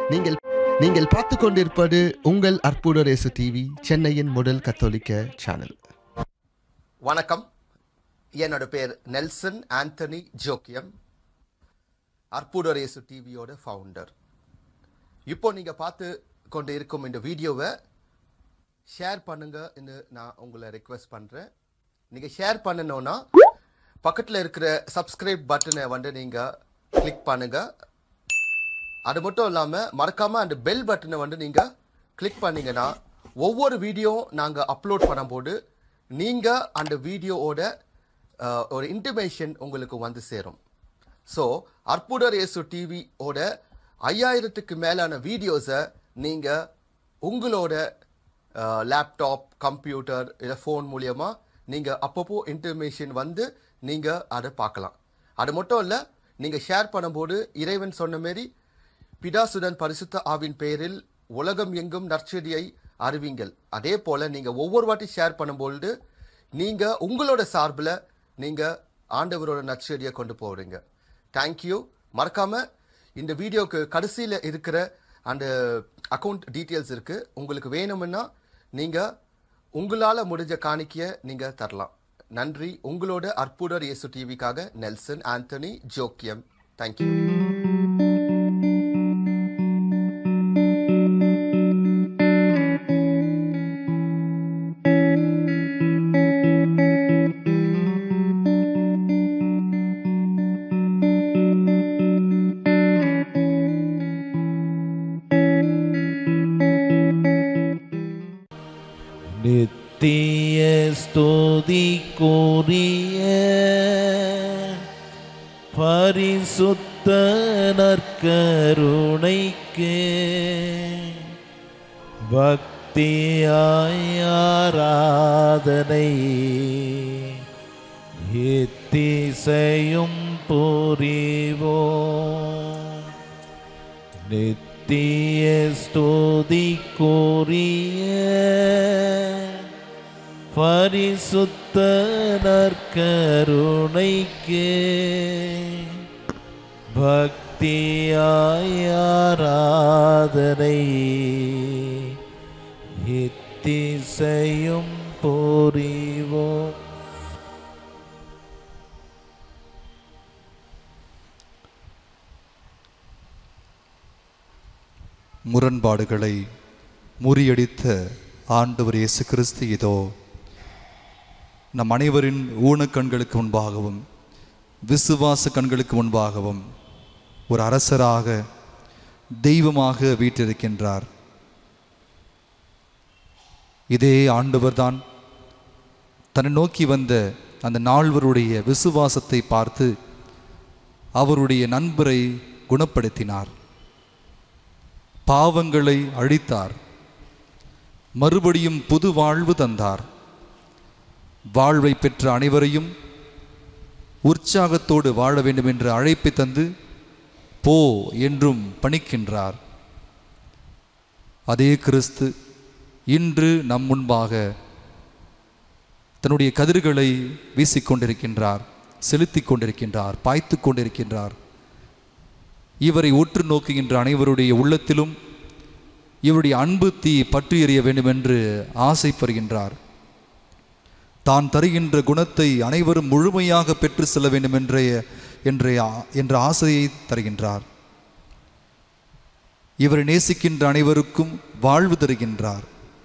நீங்கள் நீங்கள் பார்த்து கொண்டிருப்பது உங்கள் அற்புத ரேசு டிவி சென்னையின் முதல் கத்தோலிக்க சேனல் வணக்கம் என்னோட பேர் நெல்சன் ஆண்டனி ஜோக்கியம் அற்புதரேசு டிவியோட ஃபவுண்டர் இப்போ நீங்க பார்த்து கொண்டு இருக்கும் இந்த வீடியோவை ஷேர் பண்ணுங்கன்னு நான் உங்களை ரெக்வெஸ்ட் பண்றேன் நீங்க ஷேர் பண்ணணும்னா பக்கத்தில் இருக்கிற சப்ஸ்கிரைப் பட்டனை வந்து நீங்க கிளிக் பண்ணுங்க அது மட்டும் இல்லாமல் மறக்காம அந்த பெல் பட்டனை வந்து நீங்க கிளிக் பண்ணீங்கன்னா ஒவ்வொரு வீடியோ நாங்க அப்லோட் பண்ணும்போது நீங்க அந்த வீடியோவோட அஹ், ஒரு இன்டிமேஷன் உங்களுக்கு வந்து சேரும் ஸோ அற்புதர் இயேசு டிவியோட ஐயாயிரத்துக்கு மேலான வீடியோஸை நீங்க உங்களோட லேப்டாப் கம்ப்யூட்டர் இல்லை ஃபோன் மூலியமா நீங்க அப்பப்போ இன்டர்மேஷன் வந்து நீங்க அதை பார்க்கலாம் அது மட்டும் இல்லை நீங்க ஷேர் பண்ணும்போது இறைவன் சொன்ன மாரி பிதாசுடன் பரிசுத்த ஆவின் பெயரில் உலகம் எங்கும் நற்செடியை அறிவிங்கள் அதே போல நீங்க ஒவ்வொரு வாட்டி ஷேர் பண்ணும்பொழுது நீங்க உங்களோட சார்பில் நீங்க ஆண்டவரோட நற்செடியை கொண்டு போறீங்க தேங்க்யூ மறக்காம இந்த வீடியோக்கு கடைசியில் இருக்கிற அந்த அக்கௌண்ட் டீட்டெயில்ஸ் இருக்கு உங்களுக்கு வேணும்னா நீங்க உங்களால முடிஞ்ச காணிக்கையை நீங்க தரலாம் நன்றி உங்களோட அற்புதர் இயேசு டிவிக்காக நெல்சன் ஆண்டனி ஜோக்கியம் தேங்க்யூ நித்திய ஸ்துதிக்குரிய பரிசுத்த நற்கருணைக்கு பக்தியாய் ஆராதனை எத்திசையும் புரிவோம் நித்திய ஸ்துதிக்குரிய பரிசுத்த நற்கருணைக்கு பக்தியாய் ஆராதனை எத்திசையும் புரிவோம் முரண்பாடுகளை முறியடித்த ஆண்டவர் இயேசு கிறிஸ்து இதோ நம் அனைவரின் ஊனக்கண்களுக்கு முன்பாகவும் விசுவாச கண்களுக்கு முன்பாகவும் ஒரு அரசராக தெய்வமாக வீற்றிருக்கின்றார் இதே ஆண்டவர்தான் தன்னை நோக்கி வந்த அந்த நால்வருடைய விசுவாசத்தை பார்த்து அவருடைய நண்பரை குணப்படுத்தினார் பாவங்களை அழித்தார் மறுபடியும் புது வாழ்வு தந்தார் வாழ்வை பெற்ற அனைவரையும் உற்சாகத்தோடு வாழ வேண்டும் என்ற அழைப்பை தந்து போ என்றும் பணிக்கின்றார் அதே கிறிஸ்து இன்று நம் முன்பாக தன்னுடைய கதிர்களை வீசிக்கொண்டிருக்கின்றார் செலுத்திக் கொண்டிருக்கின்றார் பாய்த்து கொண்டிருக்கின்றார் இவரை உற்று நோக்குகின்ற அனைவருடைய உள்ளத்திலும் இவருடைய அன்பு தீ பற்றி எறிய வேண்டும் என்று ஆசைப்படுகின்றார் தான் தருகின்ற குணத்தை அனைவரும் முழுமையாக பெற்று செல்ல வேண்டும் என்றைய என்றைய என்ற ஆசையை தருகின்றார் இவரை நேசிக்கின்ற அனைவருக்கும் வாழ்வு தருகின்றார்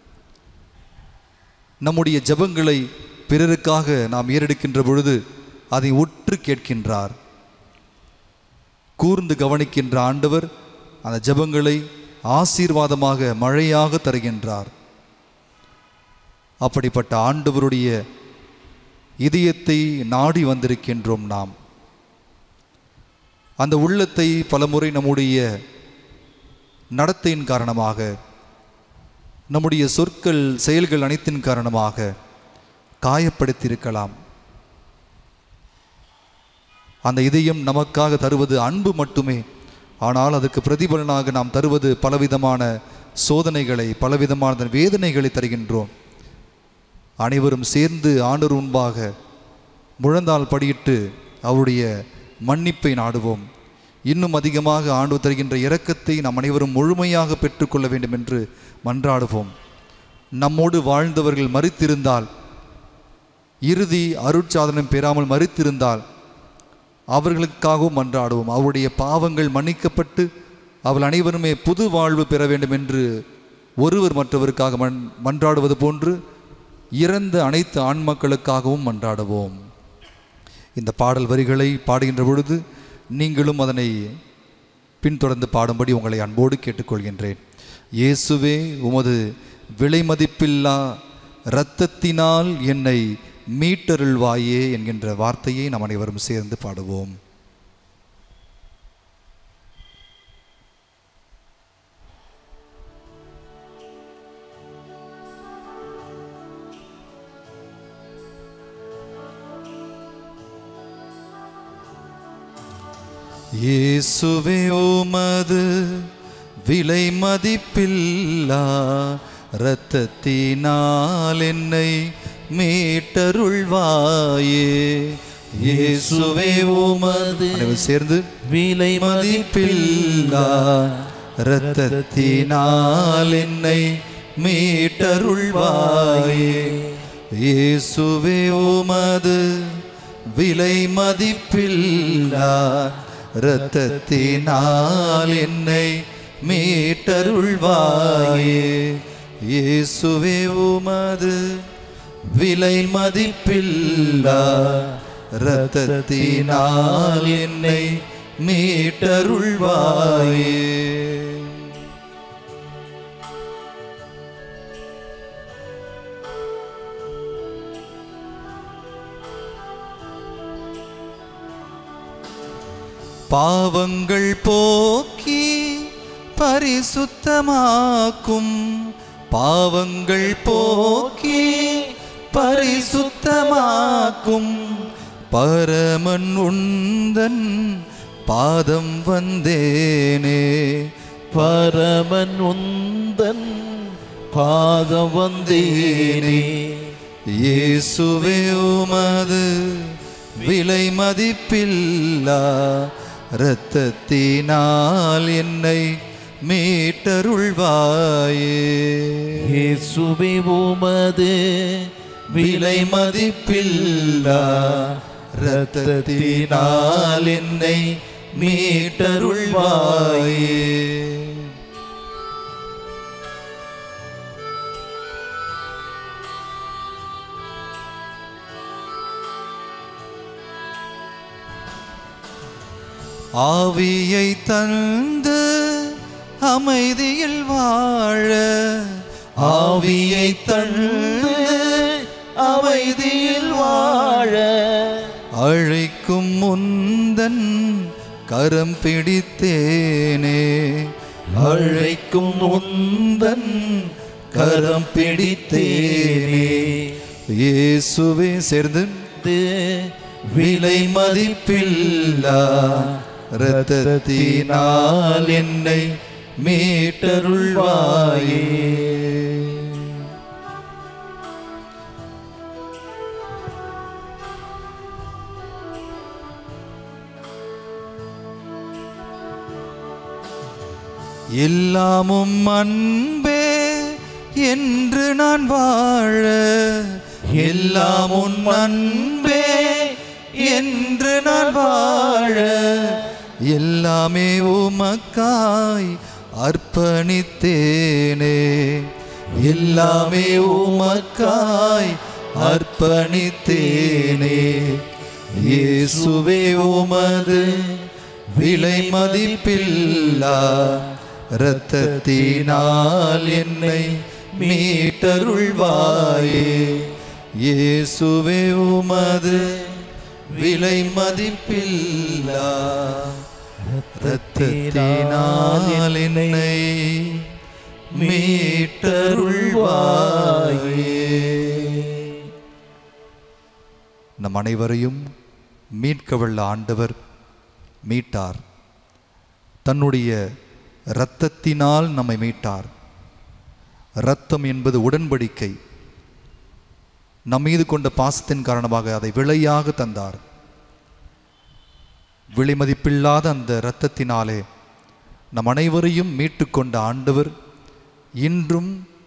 நம்முடைய ஜெபங்களை பிறருக்காக நாம் ஏறெடுக்கின்ற பொழுது அதை உற்று கேட்கின்றார் கூர்ந்து கவனிக்கின்ற ஆண்டவர் அந்த ஜெபங்களை ஆசீர்வாதமாக மழையாக தருகின்றார் அப்படிப்பட்ட ஆண்டவருடைய இதயத்தை நாடி வந்திருக்கின்றோம் நாம் அந்த உள்ளத்தை பலமுறை நம்முடைய நடத்தையின் காரணமாக நம்முடைய சொற்கள் செயல்கள் அனைத்தின் காரணமாக காயப்படுத்தியிருக்கலாம் அந்த இதயம் நமக்காக தருவது அன்பு மட்டுமே ஆனால் அதற்கு பிரதிபலனாக நாம் தருவது பலவிதமான சோதனைகளை பலவிதமான வேதனைகளை தருகின்றோம் அனைவரும் சேர்ந்து ஆண்டவர் முன்பாக முழந்தால் படியிட்டு அவருடைய மன்னிப்பை நாடுவோம் இன்னும் அதிகமாக ஆண்டு தருகின்ற இரக்கத்தை நாம் அனைவரும் முழுமையாக பெற்றுக்கொள்ள வேண்டும் என்று மன்றாடுவோம் நம்மோடு வாழ்ந்தவர்கள் மறித்திருந்தால் இறுதி அருட்சாதனம் பெறாமல் மறித்திருந்தால் அவர்களுக்காகவும் மன்றாடுவோம் அவருடைய பாவங்கள் மன்னிக்கப்பட்டு அவள் அனைவருமே புது வாழ்வு பெற வேண்டும் என்று ஒருவர் மற்றவருக்காக மன் மன்றாடுவது போன்று இறந்த அனைத்து ஆண்மக்களுக்காகவும் மன்றாடுவோம் இந்த பாடல் வரிகளை பாடுகின்ற பொழுது நீங்களும் அதனை பின்தொடர்ந்து பாடும்படி உங்களை அன்போடு கேட்டுக்கொள்கின்றேன் இயேசுவே உமது விலைமதிப்பில்லா இரத்தத்தினால் என்னை மீட்டருள்வாயே என்கின்ற வார்த்தையை நாம் அனைவரும் சேர்ந்து பாடுவோம் இயேசுவே உமது விலை மதிப்பில்லா இரத்தத்தினால் என்னை மீட்டருள்வாயே இயேசுவே உமது அனைவரும் சேர்ந்து விலை மதிப்பில்லா இரத்தத்தினால் என்னை மீட்டருள்வாயே இயேசுவே உமது விலை மதிப்பில்லா இரத்தத்தினால் என்னை மீட்டருள்வாயே இயேசுவே உமது விலை மதிப்பில்லா இரத்தத்தினால் என்னை மீட்டருள்வாயே பாவங்கள் போக்கி பரிசுத்தமாக்கும் பாவங்கள் போக்கி பரிசுத்தமாக்கும் பரமன் உந்தன் பாதம் வந்தேனே பரமன் உந்தன் பாதம் வந்தேனே இயேசுவே உமது விலை மதிப்பில்லா இரத்தத்தினால் என்னை மீட்டருள்வாயே இயேசுவே உமது விலை மதிப்பில்லா இரத்தத்தினால் என்னை மீட்டருள்வாயே ஆவியை தந்து அமைதியில் வாழ ஆவியை தந்து அமைதியில் வாழ அழைக்கும் முந்தன் கரம் பிடித்தேனே அழைக்கும் உந்தன் கரம் பிடித்தேனே இயேசுவே சேர்ந்து விலை மதிப்பில்லா இரத்தத்தினால் என்னை மீட்டருள்வாயே எல்லாமும் அன்பே என்று நான் வாழ எல்லாமும் அன்பே என்று நான் வாழ எல்லாமே உமக்காய் அர்ப்பணித்தேனே எல்லாமே உமக்காய் அர்ப்பணித்தேனே இயேசுவே உமது விலை மதிப்பில்லா இரத்தத்தினால் என்னை மீட்டருள்வாயே இயேசுவே உமது விலை மதிப்பில்லா இரத்தத்தினால் என்னை மீட்டருள்வாயே நம் அனைவரையும் மீட்க வல்ல ஆண்டவர் மீட்டார் தன்னுடைய இரத்தத்தினால் நம்மை மீட்டார் இரத்தம் என்பது உடன்படிக்கை நம் மீது கொண்ட பாசத்தின் காரணமாக அதை விலையாக தந்தார் விலைமதிப்பில்லாத அந்த இரத்தத்தினாலே நம் அனைவரையும் மீட்டுக்கொண்ட ஆண்டவர் இன்றும்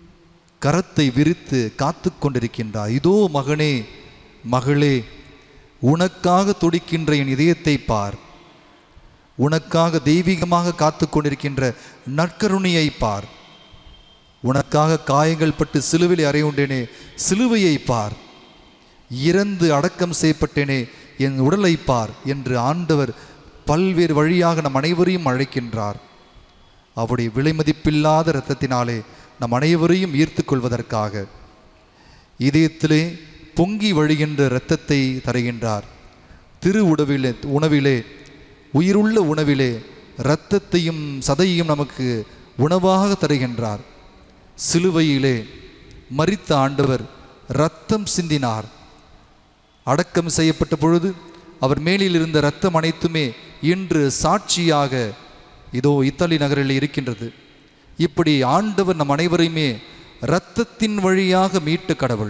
கரத்தை விரித்து காத்து கொண்டிருக்கின்றார் இதோ மகனே மகளே உனக்காக துடிக்கின்ற என் இதயத்தை பார் உனக்காக தெய்வீகமாக காத்து கொண்டிருக்கின்ற நற்கருணையை பார் உனக்காக காயங்கள் பட்டு சிலுவையில் அறையுண்டேனே சிலுவையை பார் இறந்து அடக்கம் செய்யப்பட்டேனே என் உடலை பார் என்று ஆண்டவர் பல்வேறு வழியாக நம் அனைவரையும் அழைக்கின்றார் அவருடைய விலைமதிப்பில்லாத இரத்தத்தினாலே நம் அனைவரையும் ஈர்த்துக் கொள்வதற்காக இதயத்திலே பொங்கி வழிகின்ற இரத்தத்தை தருகின்றார் திரு உணவிலே உணவிலே உயிருள்ள உணவிலே இரத்தத்தையும் சதையையும் நமக்கு உணவாக தருகின்றார் சிலுவையிலே மரித்த ஆண்டவர் இரத்தம் சிந்தினார் அடக்கம் செய்யப்பட்ட பொழுது அவர் மேலில் இருந்த இரத்தம் அனைத்துமே இன்று சாட்சியாக இதோ இத்தாலி நகரில் இருக்கின்றது இப்படி ஆண்டவர் நம் அனைவரையுமே இரத்தத்தின் வழியாக மீட்ட கடவுள்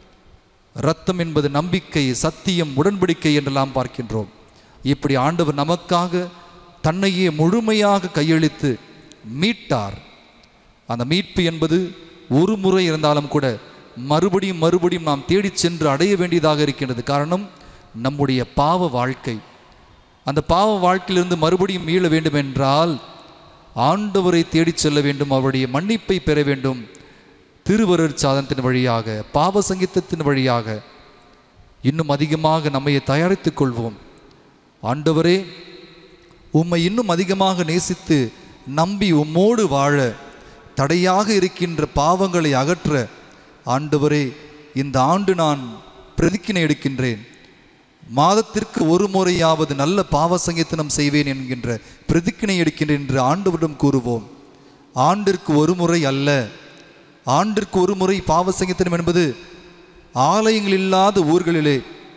இரத்தம் என்பது நம்பிக்கை சத்தியம் உடன்படிக்கை என்றெல்லாம் பார்க்கின்றோம் இப்படி ஆண்டவர் நமக்காக தன்னையே முழுமையாக கையளித்து மீட்டார் அந்த மீட்பு என்பது ஒரு முறை இருந்தாலும் கூட மறுபடியும் மறுபடியும் நாம் தேடிச் சென்று அடைய வேண்டியதாக இருக்கின்றது காரணம் நம்முடைய பாவ வாழ்க்கை அந்த பாவ வாழ்க்கையிலிருந்து மறுபடியும் மீள வேண்டும் என்றால் ஆண்டவரை தேடிச் செல்ல வேண்டும் அவருடைய மன்னிப்பை பெற வேண்டும் திருவருட் சாதனத்தின் வழியாக பாவ சங்கீதத்தின் வழியாக இன்னும் அதிகமாக நம்மை தயாரித்துக் கொள்வோம் ஆண்டவரே உம்மை இன்னும் அதிகமாக நேசித்து நம்பி உம்மோடு வாழ தடையாக இருக்கின்ற பாவங்களை அகற்ற ஆண்டவரே இந்த ஆண்டு நான் பிரதிக்கினை எடுக்கின்றேன் மாதத்திற்கு ஒரு முறையாவது நல்ல பாவ சங்கீதனம் செய்வேன் என்கின்ற பிரதிக்கினை எடுக்கின்றேன் என்று ஆண்டவரிடம் கூறுவோம் ஆண்டிற்கு ஒரு முறை அல்ல ஆண்டிற்கு ஒரு முறை பாவ சங்கீதனம் என்பது ஆலயங்கள் இல்லாத ஊர்களிலே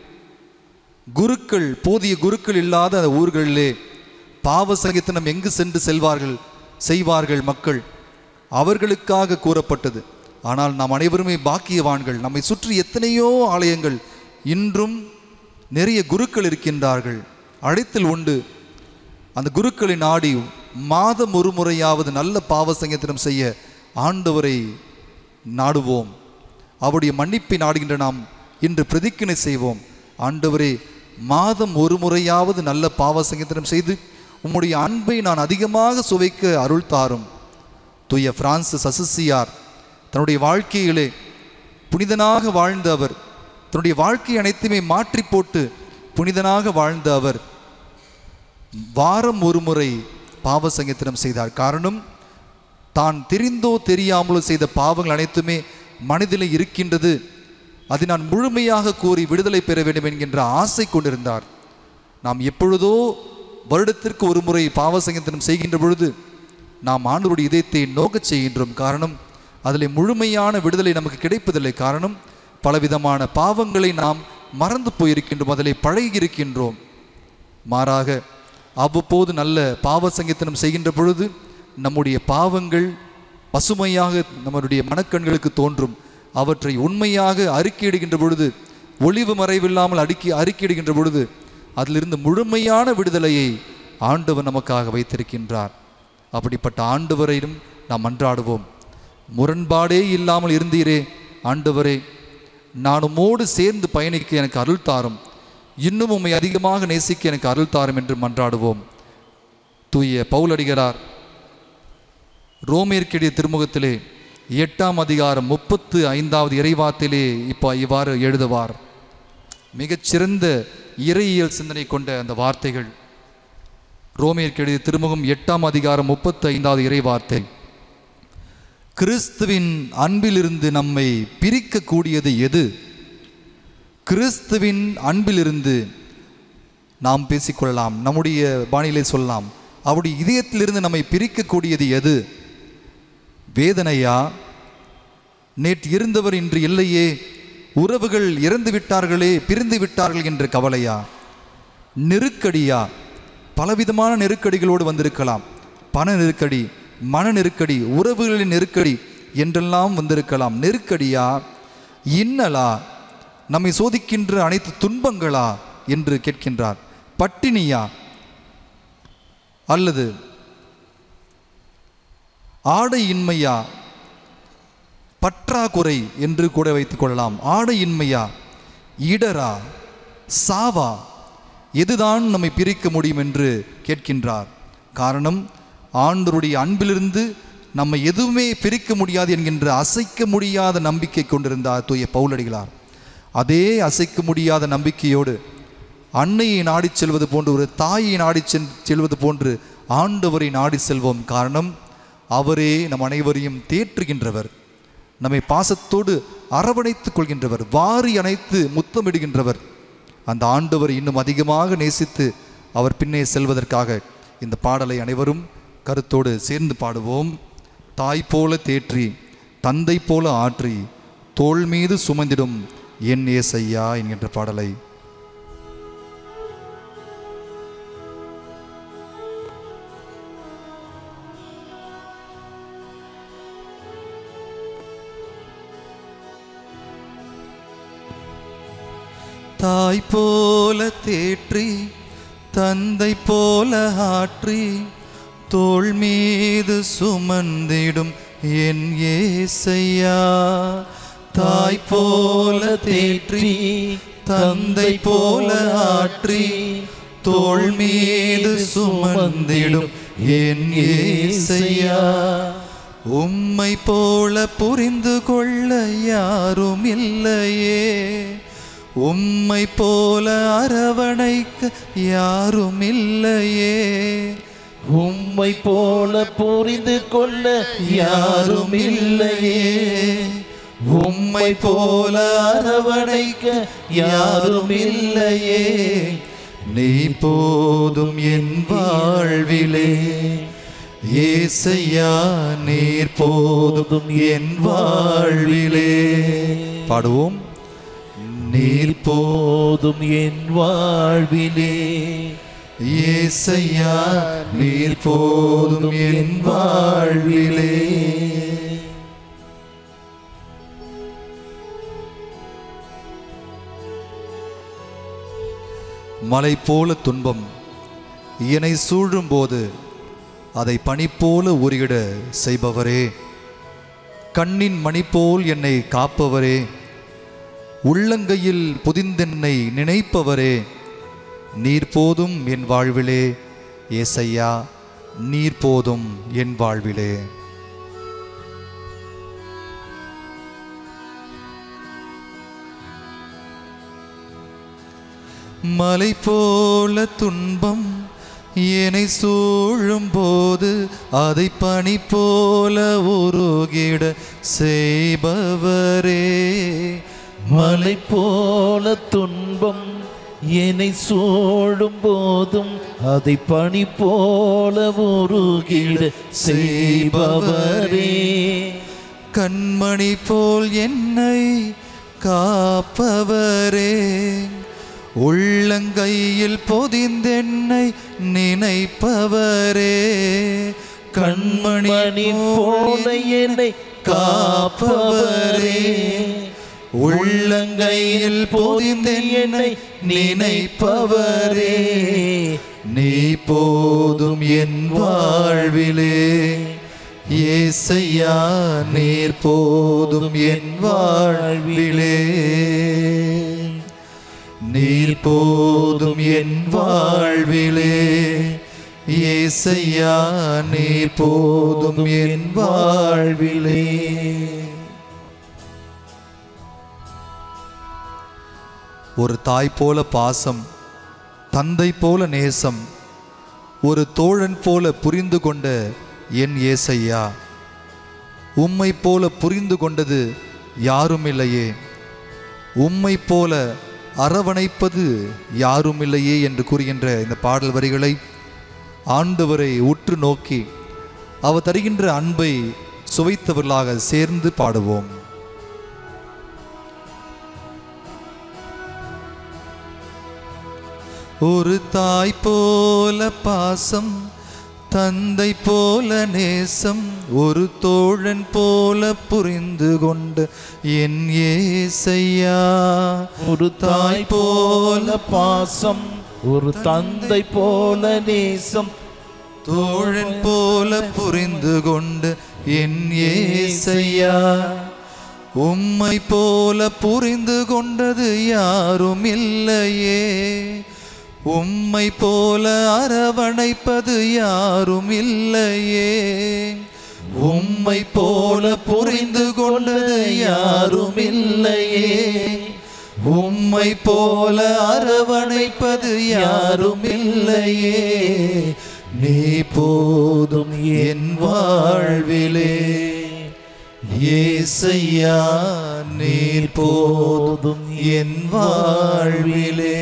குருக்கள் போதிய குருக்கள் இல்லாத அந்த ஊர்களிலே பாவ சங்கீதனம் எங்கு சென்று செல்வார்கள் செய்வார்கள் மக்கள் அவர்களுக்காக கூறப்பட்டது ஆனால் நாம் அனைவருமே பாக்கியவான்கள் நம்மை சுற்றி எத்தனையோ ஆலயங்கள் இன்றும் நிறைய குருக்கள் இருக்கின்றார்கள் அழைத்தல் உண்டு அந்த குருக்களை நாடி மாதம் ஒரு முறையாவது நல்ல பாவ சங்கீதனம் செய்ய ஆண்டவரை நாடுவோம் அவருடைய மன்னிப்பை நாடுகின்ற நாம் இன்று பிரதிக்கினை செய்வோம் ஆண்டவரே மாதம் ஒரு முறையாவது நல்ல பாவ சங்கீதனம் செய்து உம்முடைய அன்பை நான் அதிகமாக சுவைக்க அருள் தாரும் தூய பிரான்சிஸ் அசிசியார் தன்னுடைய வாழ்க்கையிலே புனிதனாக வாழ்ந்த அவர் தன்னுடைய வாழ்க்கை அனைத்துமே மாற்றி போட்டு புனிதனாக வாழ்ந்த அவர் வாரம் ஒரு முறை பாவ சங்கீதனம் செய்தார் காரணம் தான் தெரிந்தோ தெரியாமலோ செய்த பாவங்கள் அனைத்துமே மனதிலே இருக்கின்றது அதை நான் முழுமையாக கூறி விடுதலை பெற வேண்டும் என்கின்ற ஆசை கொண்டிருந்தார் நாம் எப்பொழுதோ வருடத்திற்கு ஒரு முறை பாவ சங்கீதனம் செய்கின்ற பொழுது நாம் ஆண்டவருடைய இதயத்தை நோக்கச் செய்கின்றோம் காரணம் அதில் முழுமையான விடுதலை நமக்கு கிடைப்பதில்லை காரணம் பலவிதமான பாவங்களை நாம் மறந்து போயிருக்கின்றோம் அதில் பழகி இருக்கின்றோம் மாறாக அவ்வப்போது நல்ல பாவ சங்கீதனம் செய்கின்ற பொழுது நம்முடைய பாவங்கள் பசுமையாக நம்முடைய மனக்கண்களுக்கு தோன்றும் அவற்றை உண்மையாக அறிக்கையிடுகின்ற பொழுது ஒளிவு மறைவில்லாமல் அடுக்கி அறிக்கையிடுகின்ற பொழுது அதிலிருந்து முழுமையான விடுதலையை ஆண்டவர் நமக்காக வைத்திருக்கின்றார் அப்படிப்பட்ட ஆண்டவரையும் நாம் மன்றாடுவோம் முரண்பாடே இல்லாமல் இருந்தீரே ஆண்டவரே நான் உம்மோடு சேர்ந்து பயணிக்க எனக்கு அருள் தாரும் இன்னும் உம்மை அதிகமாக நேசிக்க எனக்கு அருள் தாரும் என்று மன்றாடுவோம் தூய பவுலடிகளார் ரோமேற்கெடிய திருமுகத்திலே எட்டாம் அதிகாரம் முப்பத்து ஐந்தாவது இறைவாத்திலே இப்போ இவ்வாறு எழுதுவார் மிகச்சிறந்த இறையியல் சிந்தனை கொண்ட அந்த வார்த்தைகள் ரோமியர்க்கு திருமுகம் எட்டாம் அதிகாரம் முப்பத்து ஐந்தாவது இறை வார்த்தை கிறிஸ்துவின் அன்பிலிருந்து நம்மை பிரிக்கக்கூடியது எது கிறிஸ்துவின் அன்பிலிருந்து நாம் பேசிக்கொள்ளலாம் நம்முடைய பாணியிலே சொல்லலாம் அவருடைய இதயத்திலிருந்து நம்மை பிரிக்கக்கூடியது எது வேதனையா நேற்று இருந்தவர் இன்று இல்லையே உறவுகள் இறந்து விட்டார்களே பிரிந்து விட்டார்கள் என்ற கவலையா நெருக்கடியா பலவிதமான நெருக்கடிகளோடு வந்திருக்கலாம் பண நெருக்கடி மன நெருக்கடி உறவுகளின் நெருக்கடி என்றெல்லாம் வந்திருக்கலாம் நெருக்கடியா இன்னலா நம்மை சோதிக்கின்ற அனைத்து துன்பங்களா என்று கேட்கின்றார் பட்டினியா அல்லது ஆடையின்மையா பற்றாக்குறை என்று கூட வைத்துக் கொள்ளலாம் ஆடையின்மையா இடரா சாவா எதுதான் நம்மை பிரிக்க முடியும் என்று கேட்கின்றார் காரணம் ஆண்டவருடைய அன்பிலிருந்து நம்மை எதுவுமே பிரிக்க முடியாது என்கின்ற அசைக்க முடியாத நம்பிக்கை கொண்டிருந்தார் தூய பவுலடிகளார் அதே அசைக்க முடியாத நம்பிக்கையோடு அன்னையை நாடிச் செல்வது போன்று ஒரு தாயை நாடிச் சென்- செல்வது போன்று ஆண்டவரை நாடி செல்வோம் காரணம் அவரே நம் அனைவரையும் தேற்றுகின்றவர் நம்மை பாசத்தோடு அரவணைத்துக் கொள்கின்றவர் வாரி அணைத்து முத்தமிடுகின்றவர் அந்த ஆண்டவரை இன்னும் அதிகமாக நேசித்து அவர் பின்னே செல்வதற்காக இந்த பாடலை அனைவரும் கருத்தோடு சேர்ந்து பாடுவோம் தாய் போல தேற்றி தந்தை போல ஆற்றி தோள் மீது சுமந்திடும் என் ஏசையா என்கின்ற பாடலை தாய் போல தேற்றி தந்தை போல ஆற்றி தோள் மீது சுமந்திடும் என் ஏசையா தாய் போல தேற்றி தந்தை போல ஆற்றி தோள் மீது சுமந்திடும் என் ஏசையா உம்மை போல புரிந்து கொள்ள யாரும் இல்லையே உம்மை போல அரவணைக்க யாரும் இல்லையே உம்மை போல புரிந்து கொள்ள யாரும் இல்லையே உம்மை போல அரவணைக்க யாரும் இல்லையே நீ போதும் என் வாழ்விலே ஏசையா நீர் போதும் என் வாழ்விலே பாடுவோம் நீர் போ போதும் என் வாழ்விலே ஏசையா நீர் போதும் என் வாழ்விலே மலை போல துன்பம் என்னை சூழும்போது அதை பனி போல உருகிட செய்பவரே கண்ணின் மணி போல் என்னை காப்பவரே உள்ளங்கையில் புதிந்தென்னை நினைப்பவரே நீர் போதும் என் வாழ்விலே ஏசையா நீர் போதும் என் வாழ்விலே மலை போல துன்பம் என்னை சூழும் போது அதை பனி போல உருகிட செய்பவரே மலை போல துன்பம் என்னை சூழும் போதும் அதை பனி போல உருகிட செய்பவரே கண்மணி போல் என்னை காப்பவரே உள்ளங்கையில் பொதிந்தென்னை நினைப்பவரே கண்மணி மணி போல என்னை காப்பவரே உள்ளங்கையில் பொதிந்தென்னை நினைப்பவரே நீ போதும் என் வாழ்விலே ஏசையா நீர் போதும் என் வாழ்விலே நீர் போதும் என் வாழ்விலே ஏசையா நீர் போதும் என் வாழ்விலே ஒரு தாய் போல பாசம் தந்தை போல நேசம் ஒரு தோழன் போல புரிந்து கொண்ட என் ஏசையா உம்மை போல புரிந்து கொண்டது யாரும் இல்லையே உம்மை போல அரவணைப்பது யாரும் இல்லையே என்று கூறுகின்ற இந்த பாடல் வரிகளை ஆண்டவரை உற்று நோக்கி அவர் தருகின்ற அன்பை சுவைத்தவர்களாக சேர்ந்து பாடுவோம் ஒரு தாய் போல பாசம் தந்தை போல நேசம் ஒரு தோழன் போல புரிந்து கொண்ட என் ஏசையா ஒரு தாய் போல பாசம் ஒரு தந்தை போல நேசம் தோழன் போல புரிந்து கொண்டு என் ஏசையா உம்மை போல புரிந்து கொண்டது யாரும் இல்லையே உம்மை போல அரவணைப்பது யாரும் இல்லையே உம்மை போல புரிந்து கொண்டது யாரும் இல்லையே உம்மை போல அரவணைப்பது யாரும் இல்லையே நீ போதும் என் வாழ்விலே ஏசையா நீர் போதும் என் வாழ்விலே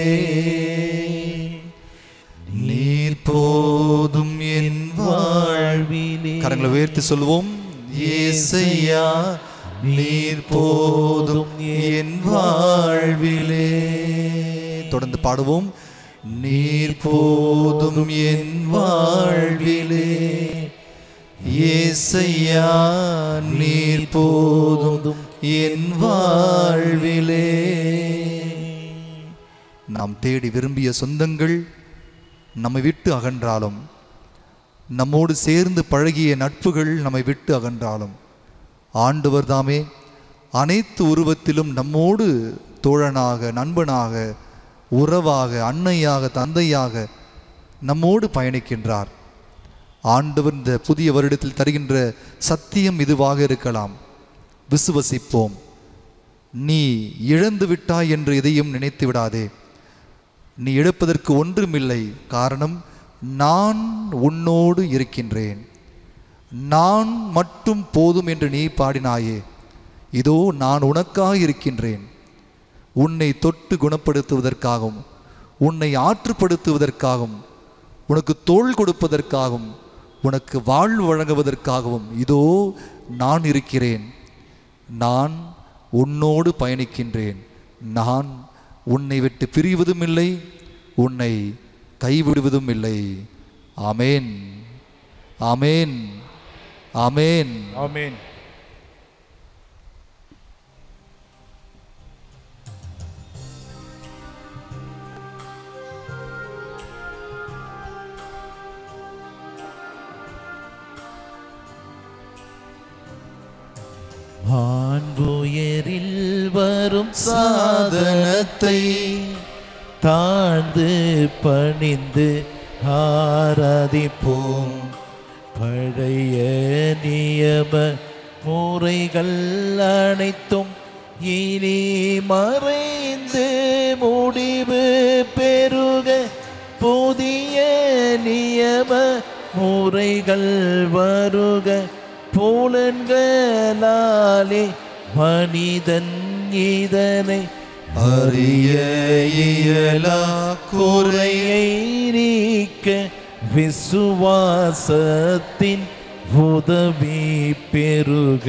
நீர் போதும் என் வாழ்விலே கரங்களை உயர்த்தி சொல்வோம் ஏசையா நீர் போதும் என் வாழ்விலே தொடர்ந்து பாடுவோம் நீர் போதும் என் வாழ்விலே ஏசையா நீர் போதும் என் வாழ்விலே நாம் தேடி விரும்பிய சொந்தங்கள் நம்மை விட்டு அகன்றாலும் நம்மோடு சேர்ந்து பழகிய நட்புகள் நம்மை விட்டு அகன்றாலும் ஆண்டவர் தாமே அனைத்து உருவத்திலும் நம்மோடு தோழனாக நண்பனாக உறவாக அன்னையாக தந்தையாக நம்மோடு பயணிக்கின்றார் ஆண்டவர் இந்த புதிய வருடத்தில் தருகின்ற சத்தியம் இதுவாக இருக்கலாம் விசுவசிப்போம் நீ இழந்து விட்டாய் என்று எதையும் நினைத்து விடாதே நீ இழப்பதற்கு ஒன்றுமில்லை காரணம் நான் உன்னோடு இருக்கின்றேன் நான் மட்டும் போதும் என்று நீ பாடினாயே இதோ நான் உனக்காக இருக்கின்றேன் உன்னை தொட்டு குணப்படுத்துவதற்காகவும் உன்னை ஆற்றுப்படுத்துவதற்காகவும் உனக்கு தோள் கொடுப்பதற்காகவும் உனக்கு வாழ்வு வழங்குவதற்காகவும் இதோ நான் இருக்கிறேன் நான் உன்னோடு பயணிக்கின்றேன் நான் உன்னை விட்டு பிரிவதும் இல்லை உன்னை கைவிடுவதும் இல்லை ஆமேன் ஆமேன் ஆமேன் ஆமென் மாண்புயரில் வரும் சாதனத்தை தாழ்ந்து பணிந்து ஆராதிப்போம் பழைய நியம முறைகள் அனைத்தும் இனி மறைந்து முடிவு பெருக புதிய நியம முறைகள் வருக புலன்களாலே மனிதன் இதனை அறிய இயலா குறையை நீக்க விசுவாசத்தின் உதவி பெருக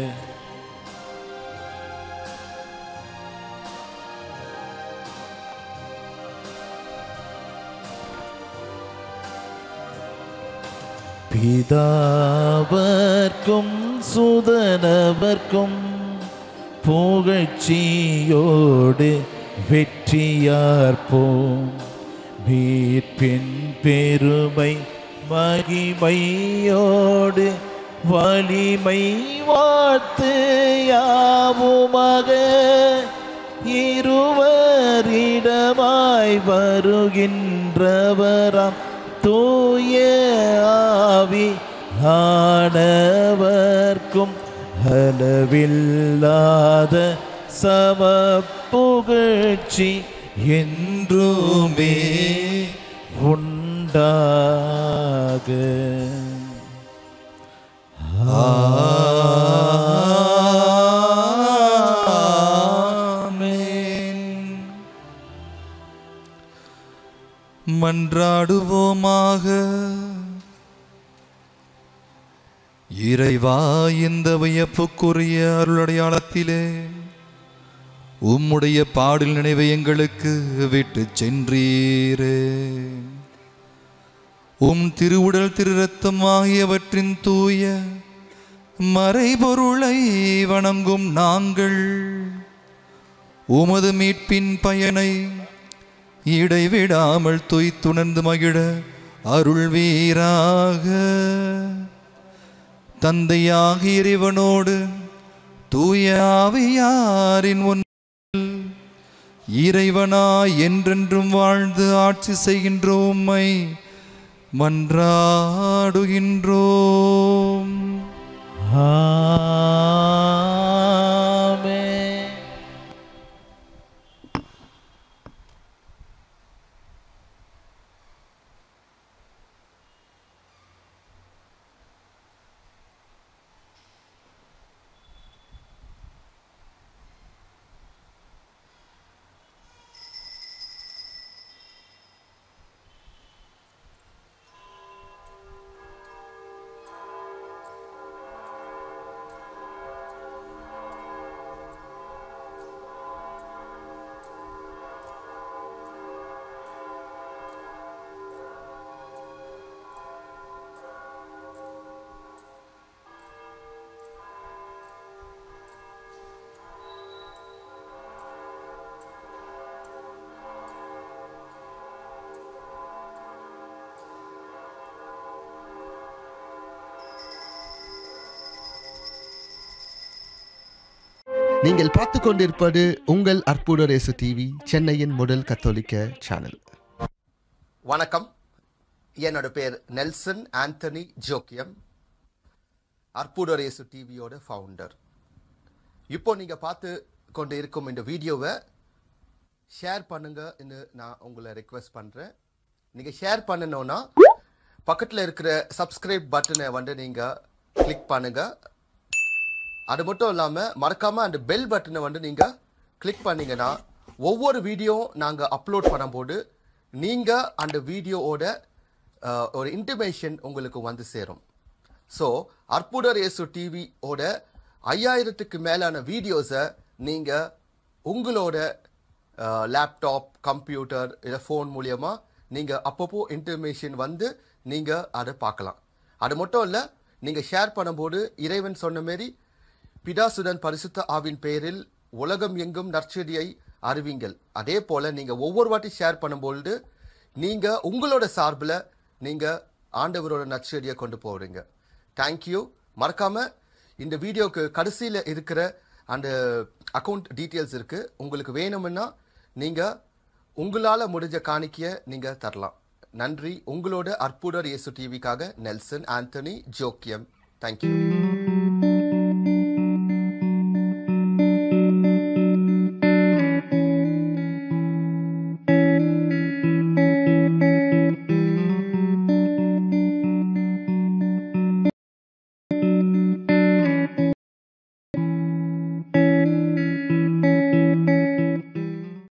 பிதாவர்க்கும் சுதனவர்க்கும் புகழ்ச்சியோடு வெற்றியார்ப்போம் மீட்பின் பெருமை மகிமையோடு வலிமை வாழ்த்து யாவுமாக இருவரிடமாய் வருகின்றவராம் தூய ஆவி ஆனவர்க்கும் அளவில்லாத சம புகழ்ச்சி என்றுமே உண்டாக மன்றாடுவோமாக இறைவா இந்த வியப்புக்குரிய அருளடையாளத்திலே உம்முடைய பாடல் நினைவை எங்களுக்கு விட்டு சென்றீரே உம் திருவுடல் திரு ரத்தம் ஆகியவற்றின் தூய மறைபொருளை வணங்கும் நாங்கள் உமது மீட்பின் பயனை இடைவிடாமல் துய்த்துணர்ந்து மகிழ அருள்வீராக தந்தையாக இறைவனோடு தூய ஆவியாரின் ஒன் இறைவனாய் என்றென்றும் வாழ்ந்து ஆட்சி செய்கின்ற உம்மை மன்றாடுகின்றோம் ஆமென் நீங்கள் பார்த்து கொண்டிருப்பது உங்கள் அற்புத ரேசு டிவி சென்னையின் முதல் கத்தோலிக்க சேனல் வணக்கம் என்னோட பேர் நெல்சன் ஆண்டனி ஜோக்கியம் அற்புதரேசு டிவியோட ஃபவுண்டர் இப்போ நீங்கள் பார்த்து கொண்டு இருக்கும் இந்த வீடியோவை ஷேர் பண்ணுங்கன்னு நான் உங்களை ரெக்வெஸ்ட் பண்ணுறேன் நீங்கள் ஷேர் பண்ணணும்னா பக்கத்தில் இருக்கிற சப்ஸ்கிரைப் பட்டனை வந்து நீங்கள் கிளிக் பண்ணுங்கள் அது மட்டும் இல்லாமல் மறக்காமல் அந்த பெல் பட்டனை வந்து நீங்கள் கிளிக் பண்ணீங்கன்னா ஒவ்வொரு வீடியோ நாங்கள் அப்லோட் பண்ணும்போது நீங்கள் அந்த வீடியோவோட அஹ், ஒரு இன்டிமேஷன் உங்களுக்கு வந்து சேரும் ஸோ அற்புதர் இயேசு டிவியோட ஐயாயிரத்துக்கு மேலான வீடியோஸை நீங்கள் உங்களோட லேப்டாப் கம்ப்யூட்டர் இல்லை ஃபோன் மூலியமா நீங்கள் அப்பப்போ இன்டர்மேஷன் வந்து நீங்கள் அதை பார்க்கலாம் அது மட்டும் இல்லை நீங்கள் ஷேர் பண்ணும்போது இறைவன் சொன்ன மாரி பிதாசுடன் பரிசுத்த ஆவின் பெயரில் உலகம் எங்கும் நற்செடியை அறிவிங்கள் அதே போல நீங்க ஒவ்வொரு வாட்டி ஷேர் பண்ணும்பொழுது நீங்க உங்களோட சார்பில் நீங்க ஆண்டவரோட நற்செடியை கொண்டு போறீங்க தேங்க்யூ மறக்காம இந்த வீடியோக்கு கடைசியில் இருக்கிற அந்த அக்கௌண்ட் டீட்டெயில்ஸ் இருக்கு உங்களுக்கு வேணும்னா நீங்க உங்களால முடிஞ்ச காணிக்கையை நீங்க தரலாம் நன்றி உங்களோட அற்புதர் இயேசு டிவிக்காக நெல்சன் ஆண்டனி ஜோக்கியம் தேங்க்யூ